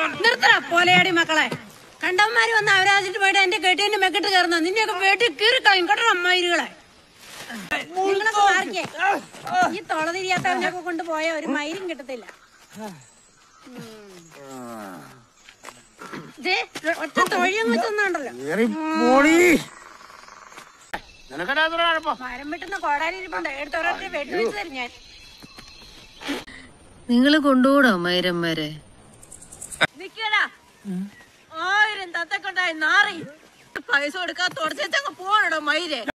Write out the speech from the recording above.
നിർത്തണ പോലെയാടി മക്കളെ കണ്ടവന്മാര് വന്ന് അവരാജിട്ട് പോയിട്ട് എന്റെ കെട്ടിന്റെ മെക്കിട്ട് കയറുന്ന നിന്നെയൊക്കെ വീട്ടിൽ കീറി കളയും കേട്ടോ അമ്മായിരുകളെ നിങ്ങളൊക്കെ മാറിക്കേ ഈ തൊളതിരിയാത്തവനൊക്കെ കൊണ്ടുപോയ ഒരു മയിലും കിട്ടത്തില്ല ദേ, ഒറ്റ തൊഴിയും വെച്ചൊന്നുണ്ടല്ലോ മരം വെട്ടുന്ന കോടാലിരിപ്പുണ്ട് എടുത്തൊരൊറ്റ വെട്ടി വെച്ച് തരും ഞാൻ നിങ്ങള് കൊണ്ടുകൂടോ മൈരന്മാരെ നിക്കടാ ആയിരം തത്തക്കൊണ്ടായി നാറി പൈസ കൊടുക്കാത്ത തുടച്ചങ്ങ് പോണടോ മയിലേ